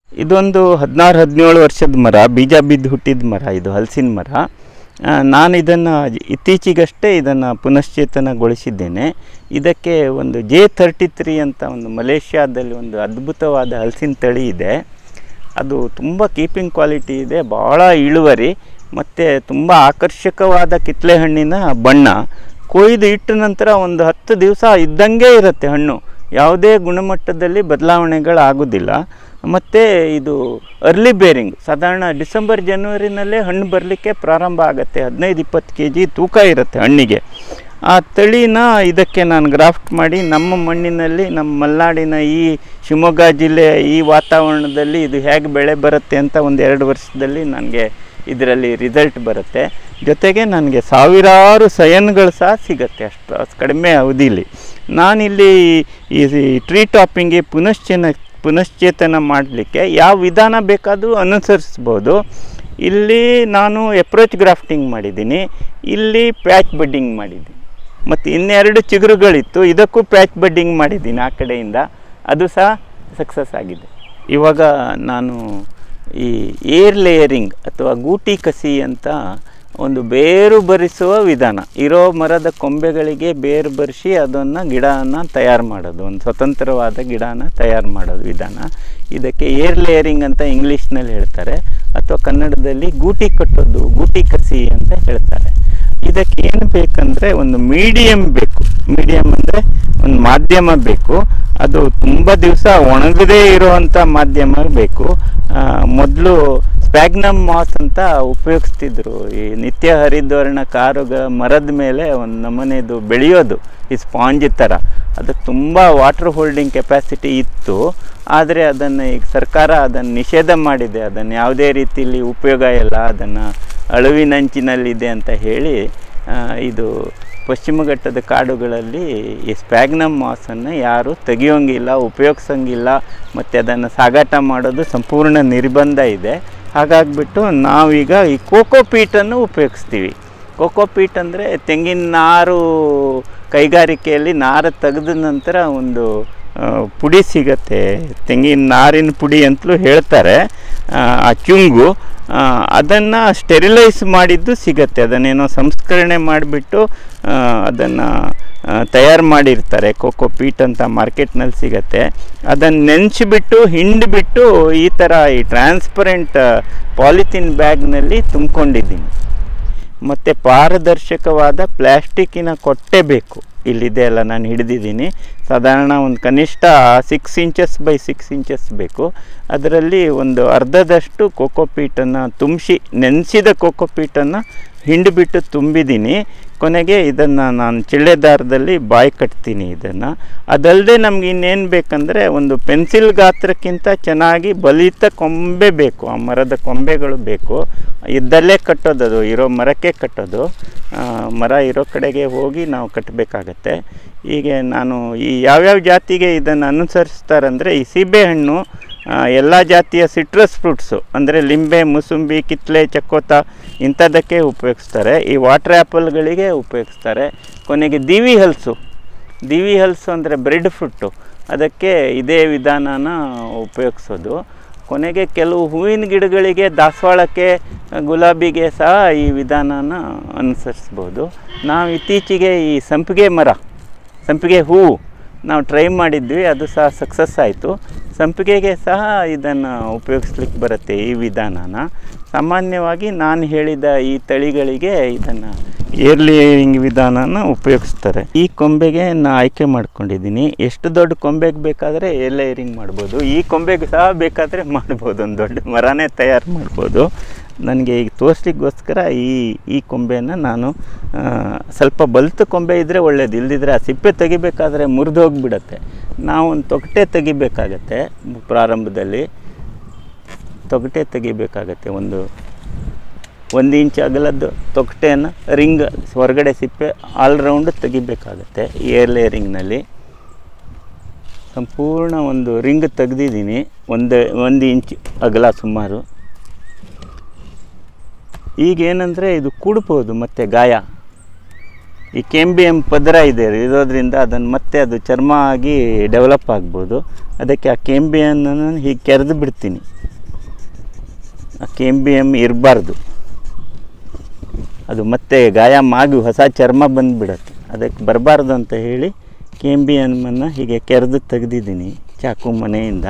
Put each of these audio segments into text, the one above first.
ಇದೊಂದು ಹದಿನಾರು ಹದಿನೇಳು ವರ್ಷದ ಮರ ಬೀಜ ಬಿದ್ದು ಹುಟ್ಟಿದ ಮರ ಇದು ಹಲಸಿನ ಮರ ಆ, ನಾನು ಇದನ್ನು ಇತ್ತೀಚೆಗಷ್ಟೇ ಇದನ್ನು ಪುನಶ್ಚೇತನಗೊಳಿಸಿದ್ದೇನೆ ಇದಕ್ಕೆ ಒಂದು ಜೆ ತರ್ಟಿ ತ್ರೀ ಅಂತ ಒಂದು ಮಲೇಷ್ಯಾದಲ್ಲಿ ಒಂದು ಅದ್ಭುತವಾದ ಹಲಸಿನ ತಳಿ ಇದೆ ಅದು ತುಂಬ ಕೀಪಿಂಗ್ ಕ್ವಾಲಿಟಿ ಇದೆ ಭಾಳ ಇಳುವರಿ ಮತ್ತು ತುಂಬ ಆಕರ್ಷಕವಾದ ಕಿತ್ತಳೆ ಹಣ್ಣಿನ ಬಣ್ಣ ಕೊಯ್ದು ಇಟ್ಟ ನಂತರ ಒಂದು ಹತ್ತು ದಿವಸ ಇದ್ದಂಗೆ ಇರುತ್ತೆ ಹಣ್ಣು ಯಾವುದೇ ಗುಣಮಟ್ಟದಲ್ಲಿ ಬದಲಾವಣೆಗಳಾಗೋದಿಲ್ಲ ಮತ್ತು ಇದು ಅರ್ಲಿ ಬೇರಿಂಗ್ ಸಾಧಾರಣ ಡಿಸೆಂಬರ್ ಜನವರಿನಲ್ಲೇ ಹಣ್ಣು ಬರಲಿಕ್ಕೆ ಪ್ರಾರಂಭ ಆಗುತ್ತೆ ಹದಿನೈದು ಇಪ್ಪತ್ತು ಕೆ ಜಿ ತೂಕ ಇರುತ್ತೆ ಹಣ್ಣಿಗೆ ಆ ತಳಿನ ಇದಕ್ಕೆ ನಾನು ಗ್ರಾಫ್ಟ್ ಮಾಡಿ ನಮ್ಮ ಮಣ್ಣಿನಲ್ಲಿ ನಮ್ಮ ಮಲೆನಾಡಿನ ಈ ಶಿವಮೊಗ್ಗ ಜಿಲ್ಲೆಯ ಈ ವಾತಾವರಣದಲ್ಲಿ ಇದು ಹೇಗೆ ಬೆಳೆ ಬರುತ್ತೆ ಅಂತ ಒಂದು ಎರಡು ವರ್ಷದಲ್ಲಿ ನನಗೆ ಇದರಲ್ಲಿ ರಿಸಲ್ಟ್ ಬರುತ್ತೆ ಜೊತೆಗೆ ನನಗೆ ಸಾವಿರಾರು ಸಯನ್ಗಳು ಸಹ ಸಿಗುತ್ತೆ ಅಷ್ಟು ಅಷ್ಟು ಕಡಿಮೆ ಅವಧಿಲಿ ನಾನಿಲ್ಲಿ ಈ ಟ್ರೀ ಟಾಪಿಂಗ್ಗೆ ಪುನಶ್ಚೇನ ಪುನಶ್ಚೇತನ ಮಾಡಲಿಕ್ಕೆ ಯಾವ ವಿಧಾನ ಬೇಕಾದರೂ ಅನುಸರಿಸ್ಬೋದು ಇಲ್ಲಿ ನಾನು ಎಪ್ರೋಚ್ ಗ್ರಾಫ್ಟಿಂಗ್ ಮಾಡಿದ್ದೀನಿ ಇಲ್ಲಿ ಪ್ಯಾಚ್ ಬಡ್ಡಿಂಗ್ ಮಾಡಿದ್ದೀನಿ ಮತ್ತು ಇನ್ನೆರಡು ಚಿಗುರುಗಳಿತ್ತು ಇದಕ್ಕೂ ಪ್ಯಾಚ್ ಬಡ್ಡಿಂಗ್ ಮಾಡಿದ್ದೀನಿ ಆ ಕಡೆಯಿಂದ ಅದು ಸಹ ಸಕ್ಸಸ್ ಆಗಿದೆ ಇವಾಗ ನಾನು ಈ ಏರ್ ಲೇಯರಿಂಗ್ ಅಥವಾ ಗೂಟಿ ಕಸಿ ಅಂತ ಒಂದು ಬೇರು ಬರಿಸುವ ವಿಧಾನ ಇರೋ ಮರದ ಕೊಂಬೆಗಳಿಗೆ ಬೇರು ಬರಿಸಿ ಅದನ್ನು ಗಿಡನ ತಯಾರು ಮಾಡೋದು ಒಂದು ಸ್ವತಂತ್ರವಾದ ಗಿಡನ ತಯಾರು ಮಾಡೋದು ವಿಧಾನ ಇದಕ್ಕೆ ಏರ್ ಲೇಯರಿಂಗ್ ಅಂತ ಇಂಗ್ಲೀಷ್ನಲ್ಲಿ ಹೇಳ್ತಾರೆ ಅಥವಾ ಕನ್ನಡದಲ್ಲಿ ಗೂಟಿ ಕಟ್ಟೋದು ಗೂಟಿ ಕಸಿ ಅಂತ ಹೇಳ್ತಾರೆ ಇದಕ್ಕೆ ಏನು ಬೇಕಂದರೆ ಒಂದು ಮೀಡಿಯಮ್ ಬೇಕು ಮೀಡಿಯಮ್ ಅಂದರೆ ಒಂದು ಮಾಧ್ಯಮ ಬೇಕು ಅದು ತುಂಬ ದಿವಸ ಒಣಗದೇ ಇರುವಂಥ ಮಾಧ್ಯಮ ಬೇಕು ಮೊದಲು ಸ್ಪ್ಯಾಗ್ನಮ್ ಮಾಸ್ ಅಂತ ಉಪಯೋಗಿಸ್ತಿದ್ರು ಈ ನಿತ್ಯ ಹರಿದ್ವರ್ಣ ಕಾರುಗ ಮರದ ಮೇಲೆ ಒಂದು ನಮೂನೆದು ಬೆಳೆಯೋದು ಈ ಸ್ಪಾಂಜ್ ಥರ ಅದಕ್ಕೆ ತುಂಬ ವಾಟರ್ ಹೋಲ್ಡಿಂಗ್ ಕೆಪಾಸಿಟಿ ಇತ್ತು ಆದರೆ ಅದನ್ನು ಈಗ ಸರ್ಕಾರ ಅದನ್ನು ನಿಷೇಧ ಮಾಡಿದೆ ಅದನ್ನು ಯಾವುದೇ ರೀತಿಯಲ್ಲಿ ಉಪಯೋಗ ಇಲ್ಲ ಅದನ್ನು ಅಳುವಿನಂಚಿನಲ್ಲಿದೆ ಅಂತ ಹೇಳಿ ಆ, ಇದು ಪಶ್ಚಿಮ ಘಟ್ಟದ ಕಾಡುಗಳಲ್ಲಿ ಈ ಸ್ಪ್ಯಾಗ್ನಮ್ ಮಾಸನ್ನು ಯಾರು ತೆಗಿಯೋಂಗಿಲ್ಲ ಉಪಯೋಗಿಸೋಂಗಿಲ್ಲ ಮತ್ತು ಅದನ್ನು ಸಾಗಾಟ ಮಾಡೋದು ಸಂಪೂರ್ಣ ನಿರ್ಬಂಧ ಇದೆ ಹಾಗಾಗಿಬಿಟ್ಟು ನಾವೀಗ ಈ ಕೋಕೋ ಪೀಟನ್ನು ಉಪಯೋಗಿಸ್ತೀವಿ ಕೋಕೋ ಪೀಟ್ ಅಂದರೆ ತೆಂಗಿನ ನಾರು ಕೈಗಾರಿಕೆಯಲ್ಲಿ ನಾರು ತೆಗೆದ ನಂತರ ಒಂದು ಆ, ಪುಡಿ ಸಿಗತ್ತೆ ತೆಂಗಿನ ನಾರಿನ ಪುಡಿ ಅಂತಲೂ ಹೇಳ್ತಾರೆ ಆ, ಆ ಚುಂಗು ಅದನ್ನು ಸ್ಟೆರಿಲೈಸ್ ಮಾಡಿದ್ದು ಸಿಗತ್ತೆ ಅದನ್ನೇನೋ ಸಂಸ್ಕರಣೆ ಮಾಡಿಬಿಟ್ಟು ಅದನ್ನು ತಯಾರು ಮಾಡಿರ್ತಾರೆ ಕೋಕೋ ಪೀಟ್ ಅಂತ ಮಾರ್ಕೆಟ್ನಲ್ಲಿ ಸಿಗತ್ತೆ ಅದನ್ನು ನೆನೆಸಿಬಿಟ್ಟು ಹಿಂಡಿಬಿಟ್ಟು ಈ ಥರ ಈ ಟ್ರಾನ್ಸ್ಪರೆಂಟ್ ಪಾಲಿಥಿನ್ ಬ್ಯಾಗ್ನಲ್ಲಿ ತುಂಬ್ಕೊಂಡಿದ್ದೀನಿ ಮತ್ತು ಪಾರದರ್ಶಕವಾದ ಪ್ಲ್ಯಾಸ್ಟಿಕ್ಕಿನ ಕೊಟ್ಟೆ ಬೇಕು ಇಲ್ಲಿದೆ ಅಲ್ಲ ನಾನು ಹಿಡಿದಿದ್ದೀನಿ ಸಾಧಾರಣ ಒಂದು ಕನಿಷ್ಠ six inches by six inches ಬೇಕು ಅದರಲ್ಲಿ ಒಂದು ಅರ್ಧದಷ್ಟು ಕೋಕೋಪೀಟನ್ನು ತುಂಬಿಸಿ ನೆನೆಸಿದ ಕೋಕೋಪೀಟನ್ನು ಹಿಂಡಿಬಿಟ್ಟು ತುಂಬಿದ್ದೀನಿ ಕೊನೆಗೆ ಇದನ್ನು ನಾನು ಚಿಳ್ಳೆ ದಾರದಲ್ಲಿ ಬಾಯಿ ಕಟ್ತೀನಿ ಇದನ್ನು ಅದಲ್ಲದೆ ನಮ್ಗೆ ಇನ್ನೇನು ಬೇಕಂದರೆ ಒಂದು ಪೆನ್ಸಿಲ್ ಗಾತ್ರಕ್ಕಿಂತ ಚೆನ್ನಾಗಿ ಬಲಿತ ಕೊಂಬೆ ಬೇಕು ಆ ಮರದ ಕೊಂಬೆಗಳು ಬೇಕು ಇದ್ದಲ್ಲೇ ಕಟ್ಟೋದು ಅದು ಇರೋ ಮರಕ್ಕೆ ಕಟ್ಟೋದು ಆ, ಮರ ಇರೋ ಕಡೆಗೆ ಹೋಗಿ ನಾವು ಕಟ್ಟಬೇಕಾಗತ್ತೆ ಹೀಗೆ ನಾನು ಈ ಯಾವ್ಯಾವ ಜಾತಿಗೆ ಇದನ್ನು ಅನುಸರಿಸ್ತಾರಂದರೆ ಈ ಸೀಬೆಹಣ್ಣು ಎಲ್ಲ ಜಾತಿಯ ಸಿಟ್ರಸ್ ಫ್ರೂಟ್ಸು ಅಂದರೆ ಲಿಂಬೆ ಮುಸುಂಬಿ ಕಿತ್ಲೆ ಚಕ್ಕೋತ ಇಂಥದ್ದಕ್ಕೆ ಉಪಯೋಗಿಸ್ತಾರೆ ಈ ವಾಟರ್ ಆ್ಯಪಲ್ಗಳಿಗೆ ಉಪಯೋಗಿಸ್ತಾರೆ ಕೊನೆಗೆ ದಿವಿ ಹಲಸು ದಿವಿ ಹಲಸು ಅಂದರೆ ಬ್ರೆಡ್ ಫ್ರೂಟು ಅದಕ್ಕೆ ಇದೇ ವಿಧಾನನ ಉಪಯೋಗಿಸೋದು ಕೊನೆಗೆ ಕೆಲವು ಹೂವಿನ ಗಿಡಗಳಿಗೆ ದಾಸವಾಳಕ್ಕೆ ಗುಲಾಬಿಗೆ ಸಹ ಈ ವಿಧಾನನ ಅನುಸರಿಸ್ಬೋದು ನಾವು ಇತ್ತೀಚೆಗೆ ಈ ಸಂಪಿಗೆ ಮರ ಸಂಪಿಗೆ ಹೂವು ನಾವು ಟ್ರೈ ಮಾಡಿದ್ವಿ ಅದು ಸಹ ಸಕ್ಸಸ್ ಆಯಿತು ಸಂಪಿಗೆಗೆ ಸಹ ಇದನ್ನು ಉಪಯೋಗಿಸ್ಲಿಕ್ಕೆ ಬರುತ್ತೆ ಈ ವಿಧಾನನ ಸಾಮಾನ್ಯವಾಗಿ ನಾನು ಹೇಳಿದ ಈ ತಳಿಗಳಿಗೆ ಇದನ್ನು ಏರ್ಲಿಯರಿಂಗ್ ವಿಧಾನನ ಉಪಯೋಗಿಸ್ತಾರೆ ಈ ಕೊಂಬೆಗೆ ನಾನು ಆಯ್ಕೆ ಮಾಡ್ಕೊಂಡಿದ್ದೀನಿ ಎಷ್ಟು ದೊಡ್ಡ ಕೊಂಬೆಗೆ ಬೇಕಾದರೆ ಏರ್ಲೇಯರಿಂಗ್ ಮಾಡ್ಬೋದು ಈ ಕೊಂಬೆಗೆ ಸಹ ಬೇಕಾದರೆ ಮಾಡ್ಬೋದು ಒಂದು ದೊಡ್ಡ ಮರನೇ ತಯಾರು ಮಾಡ್ಬೋದು ನನಗೆ ಈಗ ತೋರಿಸ್ಲಿಕ್ಕೋಸ್ಕರ ಈ ಈ ಕೊಂಬೆನ ನಾನು ಆ, ಸ್ವಲ್ಪ ಬಲ್ತು ಕೊಂಬೆ ಇದ್ದರೆ ಒಳ್ಳೇದು ಇಲ್ದಿದ್ರೆ ಆ ಸಿಪ್ಪೆ ತೆಗಿಬೇಕಾದ್ರೆ ಮುರಿದು ಹೋಗಿಬಿಡತ್ತೆ ನಾವು ಒಂದು ತೊಗಟೆ ತೆಗಿಬೇಕಾಗತ್ತೆ ಪ್ರಾರಂಭದಲ್ಲಿ ತೊಗಟೆ ತೆಗಿಬೇಕಾಗತ್ತೆ ಒಂದು ಒಂದು ಇಂಚ್ ಅಗಲದ್ದು ತೊಗಟೆಯನ್ನು ರಿಂಗ್ ಹೊರಗಡೆ ಸಿಪ್ಪೆ ಆಲ್ರೌಂಡ್ ತೆಗಿಬೇಕಾಗತ್ತೆ ಏರ್ ಲೇಯರಿಂಗ್ನಲ್ಲಿ ಸಂಪೂರ್ಣ ಒಂದು ರಿಂಗ್ ತೆಗ್ದಿದ್ದೀನಿ ಒಂದು ಒಂದು ಇಂಚ್ ಅಗಲ ಸುಮಾರು ಈಗೇನೆಂದರೆ ಇದು ಕೂಡ್ಬೋದು ಮತ್ತೆ ಗಾಯ ಈ ಕೆಂಬಿಯಂ ಪದರ ಇದೆ ಇರೋದ್ರಿಂದ ಅದನ್ನು ಮತ್ತೆ ಅದು ಚರ್ಮ ಆಗಿ ಡೆವಲಪ್ ಆಗ್ಬೋದು ಅದಕ್ಕೆ ಆ ಕೆಂಬಿಯನ್ನು ಹೀಗೆ ಕೆರೆದು ಬಿಡ್ತೀನಿ ಕೆ ಎಮ್ ಬಿ ಎಮ್ ಇರಬಾರ್ದು ಅದು ಮತ್ತೆ ಗಾಯ ಮಾಗಿ ಹೊಸ ಚರ್ಮ ಬಂದುಬಿಡತ್ತೆ ಅದಕ್ಕೆ ಬರಬಾರ್ದು ಅಂತ ಹೇಳಿ ಕೆ ಎಮ್ ಬಿ ಎಮ್ಮನ್ನು ಹೀಗೆ ಕೆರೆದು ತೆಗೆದಿದ್ದೀನಿ ಚಾಕು ಮನೆಯಿಂದ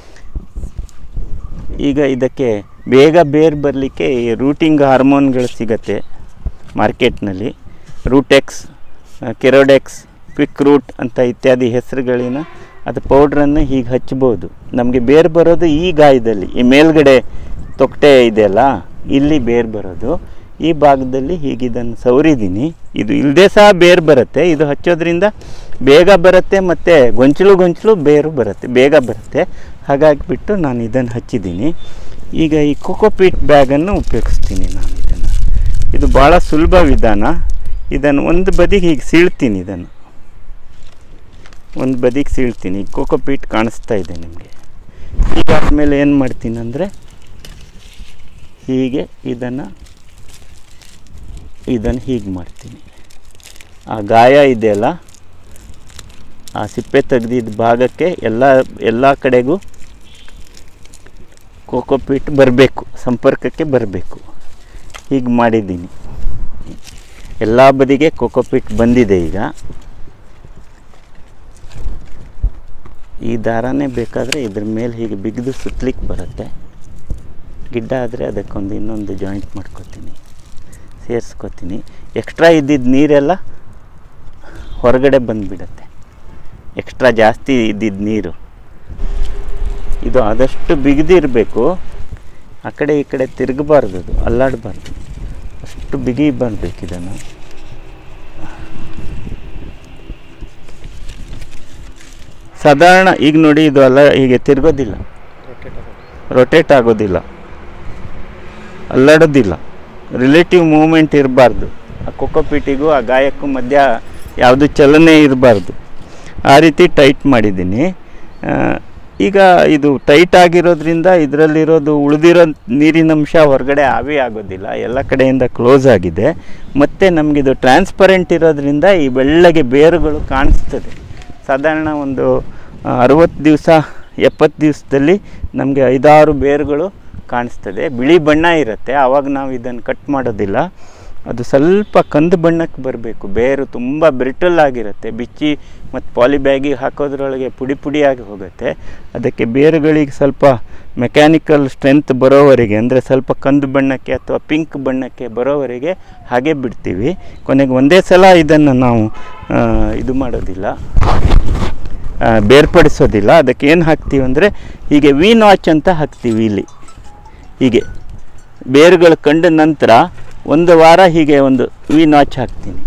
ಈಗ ಇದಕ್ಕೆ ಬೇಗ ಬೇರು ಬರಲಿಕ್ಕೆ ಈ ರೂಟಿಂಗ್ ಹಾರ್ಮೋನ್ಗಳು ಸಿಗತ್ತೆ ಮಾರ್ಕೆಟ್ನಲ್ಲಿ ರೂಟೆಕ್ಸ್ ಕೆರೋಡೆಕ್ಸ್ ಕ್ವಿಕ್ ರೂಟ್ ಅಂತ ಇತ್ಯಾದಿ ಹೆಸರುಗಳಿನ ಅದು ಪೌಡ್ರನ್ನು ಹೀಗೆ ಹಚ್ಬೋದು ನಮಗೆ ಬೇರು ಬರೋದು ಈ ಗಾಯದಲ್ಲಿ ಈ ಮೇಲ್ಗಡೆ ತೊಕ್ಟೆ ಇದೆಯಲ್ಲ ಇಲ್ಲಿ ಬೇರು ಬರೋದು ಈ ಭಾಗದಲ್ಲಿ ಹೀಗೆ ಇದನ್ನು ಸವರಿದ್ದೀನಿ ಇದು ಇಲ್ಲದೆ ಸಹ ಬೇರು ಬರುತ್ತೆ ಇದು ಹಚ್ಚೋದ್ರಿಂದ ಬೇಗ ಬರುತ್ತೆ ಮತ್ತು ಗೊಂಚಲು ಗೊಂಚಲು ಬೇರು ಬರುತ್ತೆ ಬೇಗ ಬರುತ್ತೆ ಹಾಗಾಗಿ ಬಿಟ್ಟು ನಾನು ಇದನ್ನು ಹಚ್ಚಿದ್ದೀನಿ ಈಗ ಈ ಕೋಕೋಪೀಟ್ ಬ್ಯಾಗನ್ನು ಉಪಯೋಗಿಸ್ತೀನಿ ನಾನು ಇದನ್ನು ಇದು ಭಾಳ ಸುಲಭ ವಿಧಾನ ಇದನ್ನು ಒಂದು ಬದಿಗೆ ಹೀಗೆ ಸೀಳ್ತೀನಿ ಇದನ್ನು ಒಂದು ಬದಿಗೆ ಸೀಳ್ತೀನಿ ಕೋಕೋಪೀಟ್ ಕಾಣಿಸ್ತಾ ಇದೆ ನಿಮಗೆ ಇದಾದಮೇಲೆ ಏನು ಮಾಡ್ತೀನಿ ಅಂದರೆ ಹೀಗೆ ಇದನ್ನು ಇದನ್ನು ಹೀಗೆ ಮಾಡ್ತೀನಿ ಆ ಗಾಯ ಇದೆಯಲ್ಲ ಆ ಸಿಪ್ಪೆ ತೆಗೆದಿದ್ದ ಭಾಗಕ್ಕೆ ಎಲ್ಲ ಎಲ್ಲ ಕಡೆಗೂ ಕೋಕೋಪೀಟ್ ಬರಬೇಕು ಸಂಪರ್ಕಕ್ಕೆ ಬರಬೇಕು ಹೀಗೆ ಮಾಡಿದ್ದೀನಿ ಎಲ್ಲ ಬದಿಗೆ ಕೋಕೋಪೀಟ್ ಬಂದಿದೆ ಈಗ ಈ ದಾರನೇ ಬೇಕಾದರೆ ಇದ್ರ ಮೇಲೆ ಹೀಗೆ ಬಿಗಿದು ಸುತ್ತಲಿಕ್ಕೆ ಬರುತ್ತೆ ಗಿಡ್ಡ ಆದರೆ ಅದಕ್ಕೊಂದು ಇನ್ನೊಂದು ಜಾಯಿಂಟ್ ಮಾಡ್ಕೊತೀನಿ ಸೇರಿಸ್ಕೊತೀನಿ ಎಕ್ಸ್ಟ್ರಾ ಇದ್ದಿದ್ದ ನೀರೆಲ್ಲ ಹೊರಗಡೆ ಬಂದುಬಿಡತ್ತೆ ಎಕ್ಸ್ಟ್ರಾ ಜಾಸ್ತಿ ಇದ್ದಿದ್ದ ನೀರು ಇದು ಆದಷ್ಟು ಬಿಗಿದಿರಬೇಕು ಆ ಕಡೆ ಈ ಕಡೆ ತಿರುಗಬಾರ್ದು ಅದು ಅಲ್ಲಾಡಬಾರ್ದು ಅಷ್ಟು ಬಿಗಿ ಬರಬೇಕು ಇದನ್ನು ಸಾಧಾರಣ ಈಗ ನೋಡಿ ಇದು ಅಲ್ಲ ಹೀಗೆ ತಿರುಗೋದಿಲ್ಲ ರೊಟೇಟ್ ಆಗೋದಿಲ್ಲ ಅಲ್ಲಾಡೋದಿಲ್ಲ ರಿಲೇಟಿವ್ ಮೂಮೆಂಟ್ ಇರಬಾರ್ದು ಆ ಕೊಕ್ಕೋಪೀಟಿಗೂ ಆ ಗಾಯಕ್ಕೂ ಮಧ್ಯ ಯಾವುದು ಚಲನೆ ಇರಬಾರ್ದು ಆ ರೀತಿ ಟೈಟ್ ಮಾಡಿದ್ದೀನಿ ಆ, ಈಗ ಇದು ಟೈಟ್ ಆಗಿರೋದ್ರಿಂದ ಇದರಲ್ಲಿರೋದು ಉಳಿದಿರೋ ನೀರಿನಂಶ ಹೊರಗಡೆ ಆವಿ ಆಗೋದಿಲ್ಲ ಎಲ್ಲ ಕಡೆಯಿಂದ ಕ್ಲೋಸ್ ಆಗಿದೆ ಮತ್ತು ನಮಗಿದು ಟ್ರಾನ್ಸ್ಪರೆಂಟ್ ಇರೋದ್ರಿಂದ ಈ ಬೆಳ್ಳಗೆ ಬೇರುಗಳು ಕಾಣಿಸ್ತದೆ ಸಾಧಾರಣ ಒಂದು ಅರುವತ್ತು ದಿವಸ ಎಪ್ಪತ್ತು ದಿವಸದಲ್ಲಿ ನಮಗೆ ಐದಾರು ಬೇರುಗಳು ಕಾಣಿಸ್ತದೆ ಬಿಳಿ ಬಣ್ಣ ಇರುತ್ತೆ ಆವಾಗ ನಾವು ಇದನ್ನು ಕಟ್ ಮಾಡೋದಿಲ್ಲ ಅದು ಸ್ವಲ್ಪ ಕಂದು ಬಣ್ಣಕ್ಕೆ ಬರಬೇಕು ಬೇರು ತುಂಬ ಬ್ರಿಟಲ್ ಆಗಿರುತ್ತೆ ಬಿಚ್ಚಿ ಮತ್ತು ಪಾಲಿಬ್ಯಾಗಿಗೆ ಹಾಕೋದ್ರೊಳಗೆ ಪುಡಿ ಪುಡಿಯಾಗಿ ಹೋಗುತ್ತೆ ಅದಕ್ಕೆ ಬೇರುಗಳಿಗೆ ಸ್ವಲ್ಪ ಮೆಕ್ಯಾನಿಕಲ್ ಸ್ಟ್ರೆಂತ್ ಬರೋವರೆಗೆ ಅಂದರೆ ಸ್ವಲ್ಪ ಕಂದು ಬಣ್ಣಕ್ಕೆ ಅಥವಾ ಪಿಂಕ್ ಬಣ್ಣಕ್ಕೆ ಬರೋವರೆಗೆ ಹಾಗೆ ಬಿಡ್ತೀವಿ ಕೊನೆಗೆ ಒಂದೇ ಸಲ ಇದನ್ನು ನಾವು ಆ, ಇದು ಮಾಡೋದಿಲ್ಲ ಆ, ಬೇರ್ಪಡಿಸೋದಿಲ್ಲ ಅದಕ್ಕೆ ಏನು ಹಾಕ್ತೀವಿ ಅಂದರೆ ಹೀಗೆ ವಿ ನಾಚ್ ಅಂತ ಹಾಕ್ತೀವಿ ಇಲ್ಲಿ ಹೀಗೆ ಬೇರುಗಳು ಕಂಡ ನಂತರ ಒಂದು ವಾರ ಹೀಗೆ ಒಂದು ವಿ ನಾಚ್ ಹಾಕ್ತೀನಿ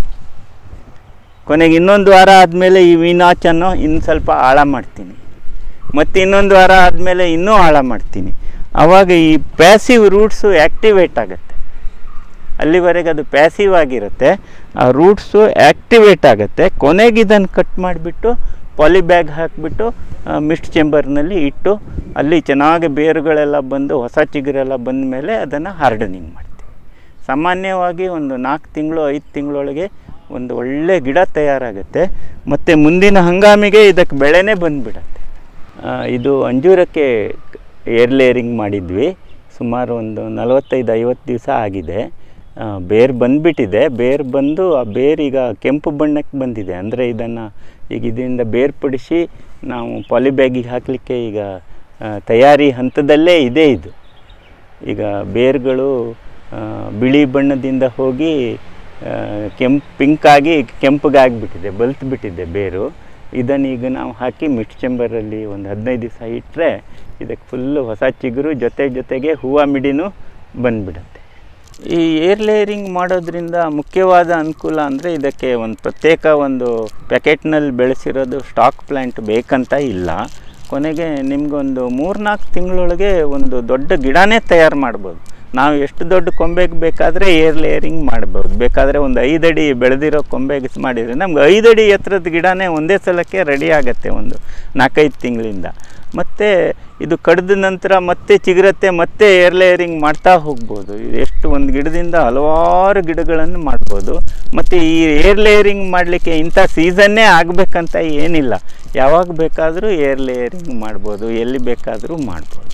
ಕೊನೆಗೆ ಇನ್ನೊಂದು ವಾರ ಆದಮೇಲೆ ಈ ವಿ ನಾಚನ್ನು ಇನ್ನು ಸ್ವಲ್ಪ ಆಳ ಮಾಡ್ತೀನಿ ಮತ್ತು ಇನ್ನೊಂದು ವಾರ ಆದಮೇಲೆ ಇನ್ನೂ ಆಳ ಮಾಡ್ತೀನಿ ಆವಾಗ ಈ ಪ್ಯಾಸಿವ್ ರೂಟ್ಸು ಆ್ಯಕ್ಟಿವೇಟ್ ಆಗುತ್ತೆ ಅಲ್ಲಿವರೆಗೆ ಅದು ಪ್ಯಾಸಿವ್ ಆಗಿರುತ್ತೆ ಆ ರೂಟ್ಸು ಆ್ಯಕ್ಟಿವೇಟ್ ಆಗುತ್ತೆ ಕೊನೆಗೆ ಇದನ್ನು ಕಟ್ ಮಾಡಿಬಿಟ್ಟು ಪಾಲಿಬ್ಯಾಗ್ ಹಾಕಿಬಿಟ್ಟು ಮಿಸ್ಟ್ ಚೇಂಬರ್ನಲ್ಲಿ ಇಟ್ಟು ಅಲ್ಲಿ ಚೆನ್ನಾಗಿ ಬೇರುಗಳೆಲ್ಲ ಬಂದು ಹೊಸ ಚಿಗುರೆಲ್ಲ ಬಂದ ಮೇಲೆ ಅದನ್ನು ಹಾರ್ಡನಿಂಗ್ ಮಾಡ್ತೀವಿ ಸಾಮಾನ್ಯವಾಗಿ ಒಂದು ನಾಲ್ಕು ತಿಂಗಳು ಐದು ತಿಂಗಳೊಳಗೆ ಒಂದು ಒಳ್ಳೆ ಗಿಡ ತಯಾರಾಗುತ್ತೆ ಮತ್ತು ಮುಂದಿನ ಹಂಗಾಮಿಗೆ ಇದಕ್ಕೆ ಬೆಳೆನೇ ಬಂದುಬಿಡತ್ತೆ ಇದು ಅಂಜೂರಕ್ಕೆ ಏರ್ ಲೇಯರಿಂಗ್ ಮಾಡಿದ್ವಿ ಸುಮಾರು ಒಂದು ನಲವತ್ತೈದು ಐವತ್ತು ದಿವಸ ಆಗಿದೆ ಆ, ಬೇರು ಬಂದುಬಿಟ್ಟಿದೆ ಬೇರು ಬಂದು ಆ ಬೇರು ಈಗ ಕೆಂಪು ಬಣ್ಣಕ್ಕೆ ಬಂದಿದೆ ಅಂದರೆ ಇದನ್ನು ಈಗ ಇದರಿಂದ ಬೇರ್ಪಡಿಸಿ ನಾವು ಪಾಲಿಬ್ಯಾಗಿಗೆ ಹಾಕಲಿಕ್ಕೆ ಈಗ ಆ, ತಯಾರಿ ಹಂತದಲ್ಲೇ ಇದೆ ಇದು ಈಗ ಬೇರುಗಳು ಆ, ಬಿಳಿ ಬಣ್ಣದಿಂದ ಹೋಗಿ ಕೆಂಪು ಪಿಂಕಾಗಿ ಕೆಂಪಗಾಗಿಬಿಟ್ಟಿದೆ ಬಲ್ತು ಬಿಟ್ಟಿದೆ ಬೇರು ಇದನ್ನು ಈಗ ನಾವು ಹಾಕಿ ಮಿಕ್ಸ್ ಚೆಂಬರಲ್ಲಿ ಒಂದು ಹದಿನೈದು ದಿವಸ ಇಟ್ಟರೆ ಇದಕ್ಕೆ ಫುಲ್ಲು ಹೊಸ ಚಿಗುರು ಜೊತೆ ಜೊತೆಗೆ ಹೂವು ಮಿಡಿನೂ ಬಂದುಬಿಡುತ್ತೆ ಈ ಏರ್ ಲೇಯರಿಂಗ್ ಮಾಡೋದ್ರಿಂದ ಮುಖ್ಯವಾದ ಅನುಕೂಲ ಅಂದರೆ ಇದಕ್ಕೆ ಒಂದು ಪ್ರತ್ಯೇಕ ಒಂದು ಪ್ಯಾಕೆಟ್ನಲ್ಲಿ ಬೆಳೆಸಿರೋದು ಸ್ಟಾಕ್ ಪ್ಲ್ಯಾಂಟ್ ಬೇಕಂತ ಇಲ್ಲ ಕೊನೆಗೆ ನಿಮಗೊಂದು ಮೂರ್ನಾಲ್ಕು ತಿಂಗಳೊಳಗೆ ಒಂದು ದೊಡ್ಡ ಗಿಡನೇ ತಯಾರು ಮಾಡ್ಬೋದು ನಾವು ಎಷ್ಟು ದೊಡ್ಡ ಕೊಂಬೆಗೆ ಬೇಕಾದರೆ ಏರ್ ಲೇಯರಿಂಗ್ ಮಾಡ್ಬೋದು ಬೇಕಾದರೆ ಒಂದು ಐದಡಿ ಬೆಳೆದಿರೋ ಕೊಂಬೆಗೆ ಮಾಡಿದರೆ ನಮ್ಗೆ ಐದಡಿ ಎತ್ತರದ ಗಿಡನೇ ಒಂದೇ ಸಲಕ್ಕೆ ರೆಡಿ ಆಗುತ್ತೆ ಒಂದು ನಾಲ್ಕೈದು ತಿಂಗಳಿಂದ ಮತ್ತು ಇದು ಕಡ್ದ ನಂತರ ಮತ್ತೆ ಚಿಗುರತ್ತೆ ಮತ್ತೆ ಏರ್ ಲೇಯರಿಂಗ್ ಮಾಡ್ತಾ ಹೋಗ್ಬೋದು ಇದು ಎಷ್ಟು ಒಂದು ಗಿಡದಿಂದ ಹಲವಾರು ಗಿಡಗಳನ್ನು ಮಾಡ್ಬೋದು ಮತ್ತು ಈ ಏರ್ ಲೇಯರಿಂಗ್ ಮಾಡಲಿಕ್ಕೆ ಇಂಥ ಸೀಸನ್ನೇ ಆಗಬೇಕಂತ ಏನಿಲ್ಲ ಯಾವಾಗ ಬೇಕಾದರೂ ಏರ್ ಲೇಯರಿಂಗ್ ಮಾಡ್ಬೋದು ಎಲ್ಲಿ ಬೇಕಾದರೂ ಮಾಡ್ಬೋದು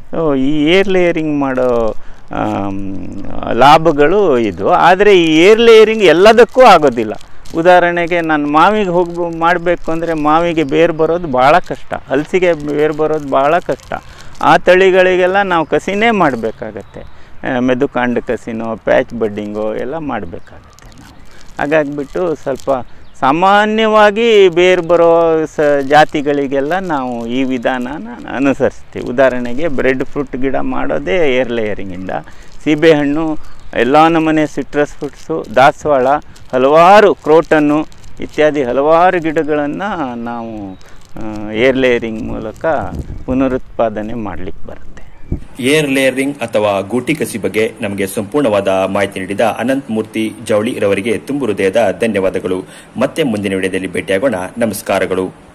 ಸೊ ಈ ಏರ್ ಲೇಯರಿಂಗ್ ಮಾಡೋ ಆಮ್, ಲಾಭಗಳು ಇದು ಆದರೆ ಈ ಏರ್ ಲೇಯರಿಂಗ್ ಎಲ್ಲದಕ್ಕೂ ಆಗೋದಿಲ್ಲ ಉದಾಹರಣೆಗೆ ನಾನು ಮಾವಿಗೆ ಹೋಗಿ ಮಾಡಬೇಕು ಅಂದರೆ ಮಾವಿಗೆ ಬೇರು ಬರೋದು ಭಾಳ ಕಷ್ಟ ಹಲಸಿಗೆ ಬೇರು ಬರೋದು ಭಾಳ ಕಷ್ಟ ಆ ತಳಿಗಳಿಗೆಲ್ಲ ನಾವು ಕಸಿನೇ ಮಾಡಬೇಕಾಗತ್ತೆ ಮೆದುಕಾಂಡ ಕಸಿನೋ ಪ್ಯಾಚ್ ಬಡ್ಡಿಂಗೋ ಎಲ್ಲ ಮಾಡಬೇಕಾಗತ್ತೆ ನಾವು ಹಾಗಾಗಿಬಿಟ್ಟು ಸ್ವಲ್ಪ ಸಾಮಾನ್ಯವಾಗಿ ಬೇರು ಬರೋ ಸ ಜಾತಿಗಳಿಗೆಲ್ಲ ನಾವು ಈ ವಿಧಾನನ ಅನುಸರಿಸ್ತೀವಿ ಉದಾಹರಣೆಗೆ ಬ್ರೆಡ್ ಫ್ರೂಟ್ ಗಿಡ ಮಾಡೋದೇ ಏರ್ ಲೇಯರಿಂಗಿಂದ ಸೀಬೆಹಣ್ಣು ಎಲ್ಲ ನಮೂನೆ ಸಿಟ್ರಸ್ ಫ್ರೂಟ್ಸು ದಾಸವಾಳ ಹಲವಾರು ಕ್ರೋಟನ್ನು ಇತ್ಯಾದಿ ಹಲವಾರು ಗಿಡಗಳನ್ನು ನಾವು ಏರ್ ಲೇಯರಿಂಗ್ ಮೂಲಕ ಪುನರುತ್ಪಾದನೆ ಮಾಡಲಿಕ್ಕೆ ಬರುತ್ತೆ ಏರ್ ಲೇಯರಿಂಗ್ ಅಥವಾ ಗೂಟಿ ಕಸಿ ಬಗ್ಗೆ ನಮಗೆ ಸಂಪೂರ್ಣವಾದ ಮಾಹಿತಿ ನೀಡಿದ ಅನಂತ್ ಮೂರ್ತಿ ಜವಳಿ ರವರಿಗೆ ತುಂಬು ಹೃದಯದ ಧನ್ಯವಾದಗಳು ಮತ್ತೆ ಮುಂದಿನ ವಿಡಿಯೋದಲ್ಲಿ ಭೇಟಿಯಾಗೋಣ ನಮಸ್ಕಾರಗಳು